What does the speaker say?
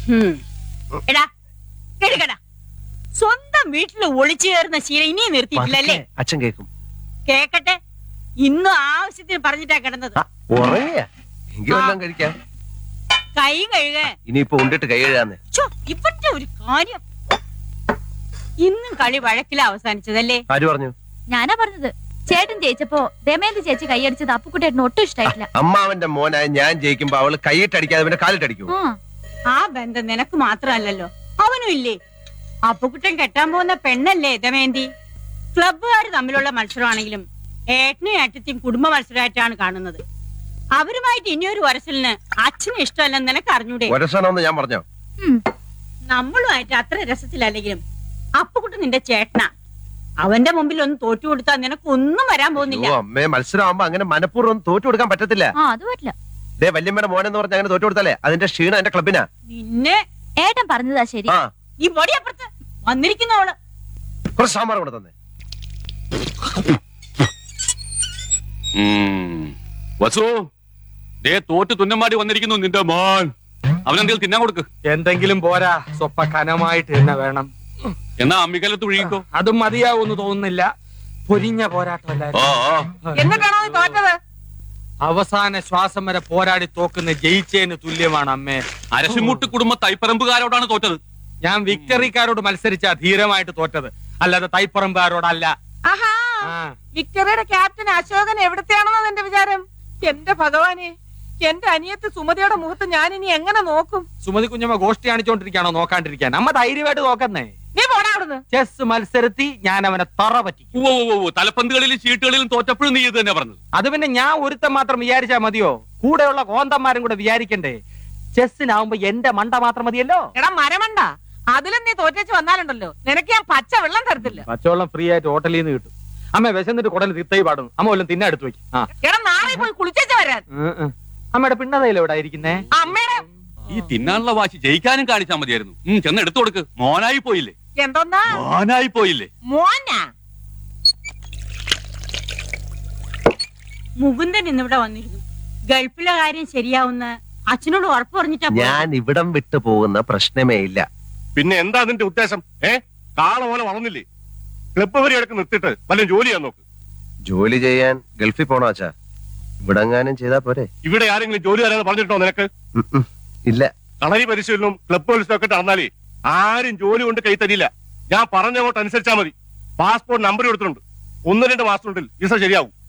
ഹും. എടാ കേടുകടാ സ്വന്തം വീട്ടിൽ ഒളിച്ചു കയറുന്ന ശീലം ഇനി നിർത്തിയിട്ടില്ലല്ലേ പതുക്കെ അച്ഛൻ കേക്കും കേക്കട്ടെ ഇന്നും ആവശ്യത്തിന് പറഞ്ഞിട്ടാ കിടന്നത് ആ, ഉറങ്ങിയ എങ്കിൽ വല്ലതും കഴിക്കാം കൈ കഴുക ഇനിയിപ്പോ ഉണ്ടിട്ട് കൈ കഴുകാന്നേ ഛോ, ഇവന്റെ ഒരു കാര്യം ഇന്നും കളി വഴക്കില അവസാനിച്ചതല്ലേ ആര് പറഞ്ഞു ഞാനാ പറഞ്ഞത് ചേട്ടൻ ജയിച്ചപ്പോ ദമയന്തി ചേച്ചി കൈയടിച്ചത് അപ്പുക്കുട്ടേട്ടന് ഒട്ടും ഇഷ്ടായിട്ടില്ല അമ്മാവന്റെ മോനായ ഞാൻ ജയിക്കുമ്പോ അവള് കൈയിട്ടടിക്കാതെ പിന്നെ കാലിട്ടടിക്കൂ ആ ആ ബന്ധം നിനക്ക് മാത്രമല്ലല്ലോ അവനും ഇല്ലേ അപ്പുകുട്ടൻ കെട്ടാൻ പോകുന്ന പെണ്ണല്ലേ ദമയന്തി ക്ലബ്ബുകാർ തമ്മിലുള്ള മത്സരമാണെങ്കിലും ഏട്ടനും ഏട്ടത്തെയും കുടുംബ മത്സരമായിട്ടാണ് കാണുന്നത് അവരുമായിട്ട് ഇനിയൊരു വരസലിന് അച്ഛന് ഇഷ്ടമല്ലെന്ന് നിനക്ക് അറിഞ്ഞൂടെ ഒരസണമെന്ന് ഞാൻ പറഞ്ഞോ ഉം. നമ്മളുമായിട്ട് അത്ര രസത്തിലല്ലെങ്കിലും അപ്പുകുട്ടൻ നിന്റെ ചേട്ടനാ അവന്റെ മുമ്പിൽ ഒന്ന് തോറ്റു കൊടുത്താൽ നിനക്ക് ഒന്നും വരാൻ പോകുന്നില്ല അയ്യോ, അമ്മേ മത്സരമാകുമ്പോ അങ്ങനെ മനഃപൂർവ്വം തോറ്റു കൊടുക്കാൻ പറ്റത്തില്ല ആ അത് പറ്റില്ല ദേ വല്യമ്മയുടെ മോനെന്ന് പറഞ്ഞ അങ്ങനെ തോറ്റു കൊടുത്താലേ അതിന്റെ ക്ഷീണം എന്റെ ക്ലബിനാ നിന്നെ ഏട്ടൻ പറഞ്ഞതാ ശരി ആ ഈ പൊടിയപ്പുറത്ത് വന്നിരിക്കുന്നവള് കുറച്ച് സാമ്പാർ കൂടെ തന്നെ ഉം. വസു ദേ തോറ്റ് തുന്നമാടി വന്നിരിക്കുന്നു നിന്റെ മോൻ അവനെന്തെങ്കിലും തിന്നാൻ കൊടുക്ക് എന്തെങ്കിലും പോരാ സ്വപ്പ കനമായിട്ട് തന്നെ വേണം എന്നാ അമ്മിക്കലത്ത് ഒഴുകിക്കോ അതും മതിയാവൂന്ന് തോന്നുന്നില്ല പൊരിഞ്ഞ പോരാട്ടമല്ലായിരുന്നു ഓ ഓ. എന്നിട്ടാണോ നീ തോറ്റത് അവസാന ശ്വാസം വരെ പോരാടി തോക്കുന്ന ജയിച്ചേന് തുല്യമാണ് അമ്മേ അരശിമുട്ട് കുടുംബ തൈപ്പറമ്പുകാരോടാണ് തോറ്റത് ഞാൻ വിക്ടറിക്കാരോട് മത്സരിച്ച ധീരമായിട്ട് തോറ്റത് അല്ലാതെ തൈപ്പറമ്പുകാരോടല്ല ആഹാ ആ. വിക്ടറിയുടെ ക്യാപ്റ്റൻ അശോകൻ എവിടത്തെയാണെന്നാ എന്റെ വിചാരം എന്റെ ഭഗവാനെ എന്റെ അനിയത്ത് സുമതിയുടെ മുഖത്ത് ഞാൻ ഇനി എങ്ങനെ നോക്കും സുമതി കുഞ്ഞമ്മ ഗോഷ്ടി കാണിച്ചോണ്ടിരിക്കാണോ നോക്കാണ്ടിരിക്കാൻ അമ്മ ധൈര്യമായിട്ട് നോക്കുന്നേ നീ പോടാ അവിടുന്ന് ചെസ് മത്സരത്തി ഞാൻ അവനെ തറ പറ്റി ഉവ്വ് ഉവ്വ് ഉവ്വ്. തലപ്പന്തുകളിലും ചീട്ടുകളിലും തോറ്റപ്പോഴും നീ ഇത് തന്നെ പറഞ്ഞത് അത് പിന്നെ ഞാൻ ഒരുത്തൻ മാത്രം വിചാരിച്ചാ മതിയോ കൂടെയുള്ള കോന്തന്മാരും കൂടെ വിചാരിക്കണ്ടേ ചെസ്സിനാവുമ്പോ എന്റെ മണ്ട മാത്രം മതിയല്ലോ എടാ മരമണ്ട അതിലും നീ തോറ്റേച്ച് വന്നാലുണ്ടല്ലോ നിനക്ക് ഞാൻ പച്ച വെള്ളം തരത്തില്ല പച്ചവെള്ളം ഫ്രീ ആയിട്ട് ഹോട്ടലിൽ നിന്ന് കിട്ടും അമ്മ വിശന്നിട്ട് കുടൽ തിത്തൈ പാടും അമ്മ വല്ലതും തിന്നെ എടുത്തു വെക്കും ആ എടാ നാളെ പോയി കുളിച്ചേച്ച് വരാൻ ഉം, ഉം. അമ്മയുടെ പിണ്ണതയില എവിടെ ഇരിക്കുന്നേ അമ്മയുടെ ഈ തിന്നാനുള്ള വാശി ജയിക്കാനും കാണിച്ചാൽ മതിയായിരുന്നു ഉം ചെന്ന് എടുത്തു കൊടുക്ക് മോനായി പോയില്ലേ എന്തോന്നാ മോനായി പോയില്ലേ മോനാ മുകുന്ദൻ ഇന്നിവിടെ വന്നിരുന്നു ഗൾഫിലെ കാര്യം ശരിയാവുന്ന അച്ഛനോട് ഉറപ്പ് പറഞ്ഞിട്ടാ പോയത്. ഞാൻ ഇവിടം വിട്ടു പോകുന്ന പ്രശ്നമേ ഇല്ല പിന്നെ എന്താ നിന്റെ ഉദ്ദേശം ഏ കാള പോലെ വളർന്നില്ലേ ക്ലബ്ബ് വരെ എടുക്ക് നിർത്തിട്ട് വല്ലതും ജോലി ചെയ്യാൻ നോക്ക് ജോലി ചെയ്യാൻ ഗൾഫിൽ പോണോ അച്ഛാ ഇവിടെങ്ങാനും ചെയ്താ പോരെ ഇവിടെ ആരെങ്കിലും ജോലി തരാന്ന് പറഞ്ഞിട്ടോ നിനക്ക് ഉം, ഉം. ഇല്ല കളരി പരിശീലനവും ക്ലബ്ബ് മത്സരം ഒക്കെ നടന്നാലേ ആരും ജോലി കൊണ്ട് കൈ തരില്ല ഞാൻ പറഞ്ഞങ്ങോട്ട് അനുസരിച്ചാ മതി പാസ്പോർട്ട് നമ്പർ കൊടുത്തിട്ടുണ്ട് ഒന്ന് രണ്ട് മാസത്തിനുള്ളിൽ വിസ ശരിയാവും